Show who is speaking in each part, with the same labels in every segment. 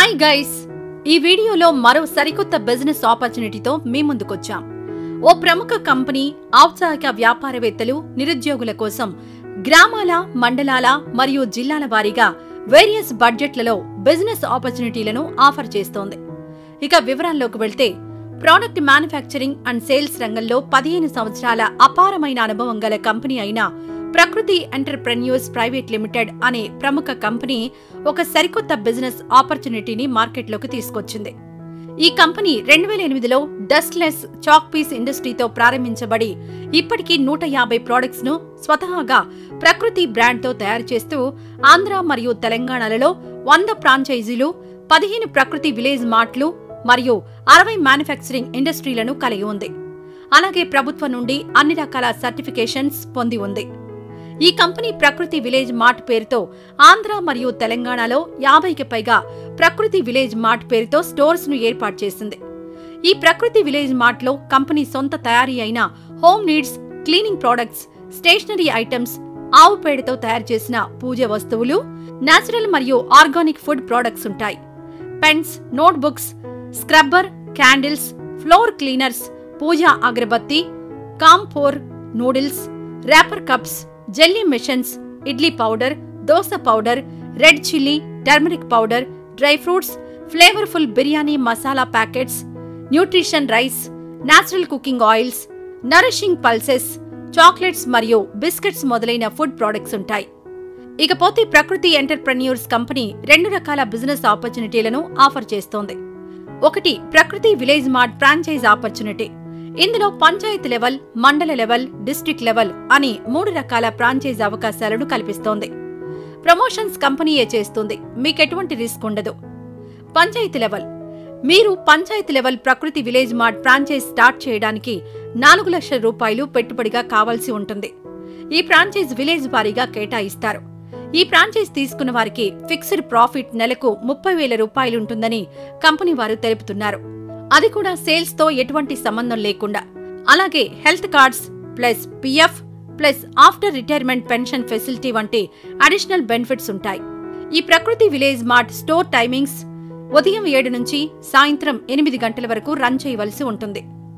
Speaker 1: hi guys ఈ వీడియోలో మరో సరికొత్త బిజినెస్ ఆపర్చునిటీతో మీ ముందుకొచ్చాం ఓ ప్రముఖ కంపెనీ ఔత్సాహిక వ్యాపారవేత్తలు నిరుద్యోగుల కోసం గ్రామాల మండలాల మరియు జిల్లాల వారీగా వేరియస్ బడ్జెట్లలో బిజినెస్ ఆపర్చునిటీలను ఆఫర్ చేస్తోంది ఇక వివరాల్లోకి వెళ్తే ప్రోడక్ట్ మ్యానుఫ్యాక్చరింగ్ అండ్ సేల్స్ రంగంలో పదిహేను సంవత్సరాల అపారమైన అనుభవం గల కంపెనీ అయిన ప్రకృతి ఎంటర్ప్రెన్యూర్స్ ప్రైవేట్ లిమిటెడ్ అనే ప్రముఖ కంపెనీ ఒక సరికొత్త బిజినెస్ ఆపర్చునిటీని మార్కెట్లోకి తీసుకొచ్చింది ఈ కంపెనీ రెండు వేల ఎనిమిదిలో డస్ట్లెస్ చాక్ పీస్ ఇండస్ట్రీతో ప్రారంభించబడి ఇప్పటికీ నూట యాభై ప్రోడక్ట్స్ ను స్వతహాగా ప్రకృతి బ్రాండ్తో తయారు చేస్తూ ఆంధ్ర మరియు తెలంగాణలలో వంద ఫ్రాంచైజీలు పదిహేను ప్రకృతి విలేజ్ మార్ట్లు మరియు అరవై మ్యానుఫ్యాక్చరింగ్ ఇండస్ట్రీలను కలిగి ఉంది అలాగే ప్రభుత్వం నుండి అన్ని రకాల సర్టిఫికేషన్స్ పొంది ఉంది ఈ కంపెనీ ప్రకృతి విలేజ్ మార్ట్ పేరుతో ఆంధ్ర మరియు తెలంగాణలో యాభైకి పైగా ప్రకృతి విలేజ్ మార్ట్ పేరుతో స్టోర్స్ ను ఏర్పాటు చేసింది ఈ ప్రకృతి విలేజ్ మార్ట్ లో కంపెనీ సొంత తయారీ అయిన home needs cleaning products stationery items ఆవు పేడతో తయారు చేసిన పూజ వస్తువులు నేచురల్ మరియు ఆర్గానిక్ ఫుడ్ ప్రొడక్ట్స్ ఉంటాయి pens notebooks scrubber candles floor cleaners పూజా అగరబత్తి camphor noodles wrapper cups jelly మిషన్స్ idli powder dosa powder red chilli turmeric powder dry fruits flavourful biryani masala packets nutrition rice natural cooking oils nourishing pulses chocolates మరియు biscuits మొదలైన food products ఉంటాయి ఇకపోతే ప్రకృతి entrepreneurs company రెండు రకాల బిజినెస్ ఆపర్చునిటీలను ఆఫర్ చేస్తోంది ఒకటి ప్రకృతి విలేజ్ మార్ట్ ఫ్రాంచైజ్ ఆపర్చునిటీ ఇందులో panchayat level mandal level district level అని మూడు రకాల ఫ్రాంచైజ్ అవకాశాలను కల్పిస్తోంది ప్రమోషన్స్ కంపెనీయే చేస్తుంది మీకెటువంటి రిస్క్ ఉండదు పంచాయతీ లెవెల్ మీరు panchayat level Prakruthi village mart franchise start చేయడానికి నాలుగు లక్షల రూపాయలు పెట్టుబడిగా కావాల్సి ఉంటుంది ఈ ఫ్రాంచైజ్ విలేజ్ వారీగా కేటాయిస్తారు ఈ ఫ్రాంచైజ్ తీసుకున్న వారికి ఫిక్స్డ్ ప్రాఫిట్ నెలకు ముప్పై వేల రూపాయలుంటుందని కంపెనీ వారు తెలుపుతున్నారు అది కూడా సేల్స్ తో ఎటువంటి సంబంధం లేకుండా అలాగే health cards plus PF plus after retirement pension facility వంటి అడిషనల్ బెనిఫిట్స్ ఉంటాయి ఈ ప్రకృతి విలేజ్ మార్ట్ స్టోర్ టైమింగ్స్ ఉదయం ఏడు నుంచి సాయంత్రం ఎనిమిది గంటల వరకు రన్ చేయవలసి ఉంటుంది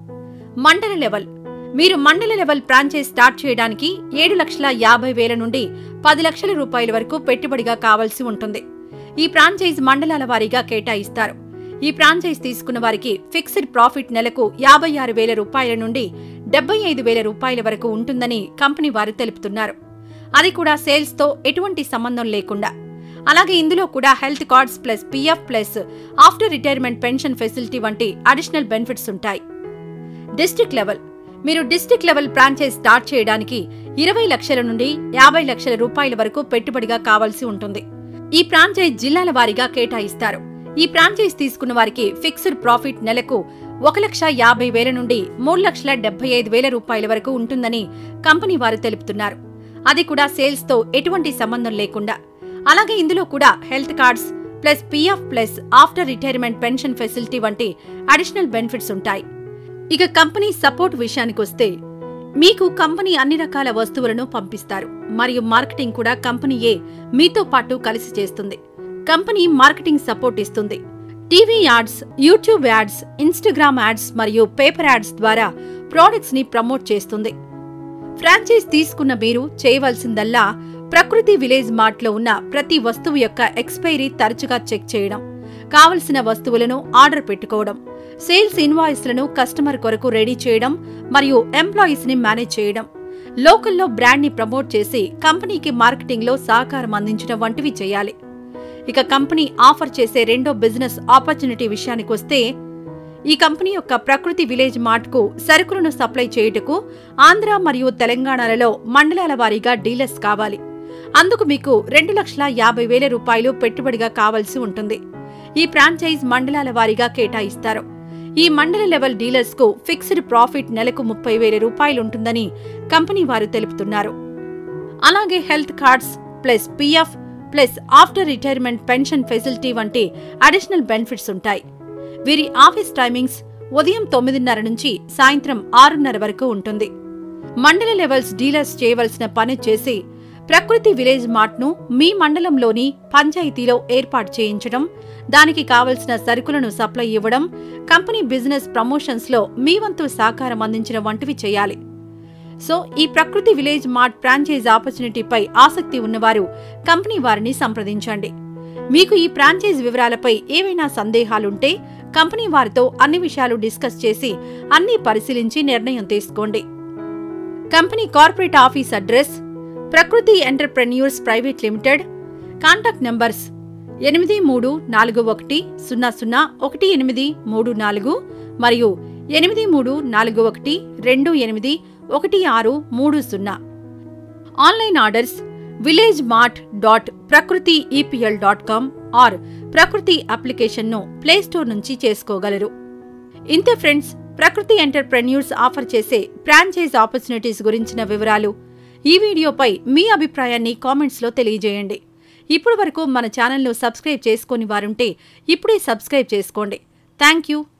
Speaker 1: మండల లెవెల్ మీరు మండల లెవెల్ ఫ్రాంచైజ్ స్టార్ట్ చేయడానికి ఏడు లక్షల యాభై వేల నుండి పది లక్షల రూపాయల వరకు పెట్టుబడిగా కావాల్సి ఉంటుంది ఈ ఫ్రాంచైజ్ మండలాల వారీగా కేటాయిస్తారు ఈ ఫ్రాంచైజ్ తీసుకున్న వారికి ఫిక్స్డ్ ప్రాఫిట్ నెలకు యాభై ఆరు వేల రూపాయల నుండి డెబ్బై ఐదు వేల రూపాయల వరకు ఉంటుందని కంపెనీ వారు తెలుపుతున్నారు అది కూడా సేల్స్ తో ఎటువంటి సంబంధం లేకుండా అలాగే ఇందులో కూడా health cards plus PF plus after retirement pension facility వంటి అడిషనల్ బెనిఫిట్స్ ఉంటాయి డిస్ట్రిక్ట్ లెవెల్ మీరు డిస్ట్రిక్ట్ లెవెల్ ఫ్రాంచైజ్ స్టార్ట్ చేయడానికి ఇరవై లక్షల నుండి యాభై లక్షల రూపాయల వరకు పెట్టుబడిగా కావాల్సి ఉంటుంది ఈ ఫ్రాంచైజ్ జిల్లాల వారీగా కేటాయిస్తారు ఈ ఫ్రాంచైజ్ తీసుకున్న వారికి ఫిక్స్డ్ ప్రాఫిట్ నెలకు ఒక లక్ష యాభై వేల నుండి మూడు లక్షల డెబ్బై ఐదు వేల రూపాయల వరకు ఉంటుందని కంపెనీ వారు తెలుపుతున్నారు అది కూడా సేల్స్ తో ఎటువంటి సంబంధం లేకుండా అలాగే ఇందులో కూడా health cards plus PF plus after retirement pension facility వంటి అడిషనల్ బెనిఫిట్స్ ఉంటాయి ఇక కంపెనీ సపోర్ట్ విషయానికొస్తే మీకు కంపెనీ అన్ని రకాల వస్తువులను పంపిస్తారు మరియు మార్కెటింగ్ కూడా కంపెనీయే మీతో పాటు కలిసి చేస్తుంది కంపెనీ మార్కెటింగ్ సపోర్ట్ ఇస్తుంది TV ads YouTube ads Instagram ads మరియు పేపర్ యాడ్స్ ద్వారా ప్రోడక్ట్స్ ని ప్రమోట్ చేస్తుంది ఫ్రాంచైజ్ తీసుకున్న మీరు చేయవలసిందల్లా ప్రకృతి విలేజ్ మార్ట్ లో ఉన్న ప్రతి వస్తువు యొక్క ఎక్స్పైరీ తరచుగా చెక్ చేయడం కావలసిన వస్తువులను ఆర్డర్ పెట్టుకోవడం సేల్స్ ఇన్వాయిస్లను కస్టమర్ కొరకు రెడీ చేయడం మరియు ఎంప్లాయీస్ ని మేనేజ్ చేయడం లోకల్లో బ్రాండ్ ని ప్రమోట్ చేసి కంపెనీకి మార్కెటింగ్ లో సహకారం అందించడం వంటివి చేయాలి ఇక కంపెనీ ఆఫర్ చేసే రెండో బిజినెస్ ఆపర్చునిటీ విషయానికొస్తే ఈ కంపెనీ యొక్క ప్రకృతి విలేజ్ మార్ట్ కు సరుకులను సప్లై చేయుటకు ఆంధ్ర మరియు తెలంగాణలలో మండలాల వారీగా డీలర్స్ కావాలి అందుకు మీకు రెండు లక్షల యాభై వేల రూపాయలు పెట్టుబడిగా కావాల్సి ఉంటుంది ఈ ఫ్రాంచైజ్ మండలాల వారీగా కేటాయిస్తారు ఈ మండల లెవెల్ డీలర్స్ కు ఫిక్స్డ్ ప్రాఫిట్ నెలకు ముప్పై వేల రూపాయలుంటుందని కంపెనీ వారు తెలుపుతున్నారు అలాగే health cards plus PF plus after retirement pension facility వంటి అడిషనల్ బెనిఫిట్స్ ఉంటాయి వీరి ఆఫీస్ టైమింగ్స్ ఉదయం తొమ్మిదిన్నర నుంచి సాయంత్రం ఆరున్నర వరకు ఉంటుంది మండల లెవెల్స్ డీలర్స్ చేయవలసిన పని చేసి ప్రకృతి విలేజ్ మార్ట్ను మీ మండలంలోని పంచాయతీలో ఏర్పాటు చేయించడం దానికి కావలసిన సరుకులను సప్లై ఇవ్వడం కంపెనీ బిజినెస్ ప్రమోషన్స్లో మీ వంతు సహకారం అందించడం వంటివి చేయాలి సో ఈ ప్రకృతి విలేజ్ మార్ట్ ఫ్రాంచైజ్ ఆపర్చునిటీపై ఆసక్తి ఉన్నవారు కంపెనీ వారిని సంప్రదించండి మీకు ఈ ఫ్రాంచైజ్ వివరాలపై ఏవైనా సందేహాలుంటే కంపెనీ వారితో అన్ని విషయాలు డిస్కస్ చేసి అన్ని పరిశీలించి నిర్ణయం తీసుకోండి company corporate office address Prakruthi entrepreneurs private limited contact numbers ఎనిమిది మూడు నాలుగు ఒకటి సున్నా సున్నా ఒకటి ఎనిమిది మూడు నాలుగు మరియు ఎనిమిది మూడు నాలుగు ఒకటి రెండు ఎనిమిది ఒకటి ఆరు మూడు సున్నా online orders village mart dot Prakruthi EPL dot com or Prakruthi అప్లికేషన్ను ప్లేస్టోర్ నుంచి చేసుకోగలరు ఇంతే ఫ్రెండ్స్ ప్రకృతి ఎంటర్ప్రెన్యూర్స్ ఆఫర్ చేసే ఫ్రాంచైజ్ ఆపర్చునిటీస్ గురించిన వివరాలు ఈ వీడియోపై మీ అభిప్రాయాన్ని కామెంట్స్లో తెలియజేయండి ఇప్పటి వరకు మన ఛానల్ను సబ్స్క్రైబ్ చేసుకొని వారుంటే ఇప్పుడే సబ్స్క్రైబ్ చేసుకోండి థ్యాంక్ యూ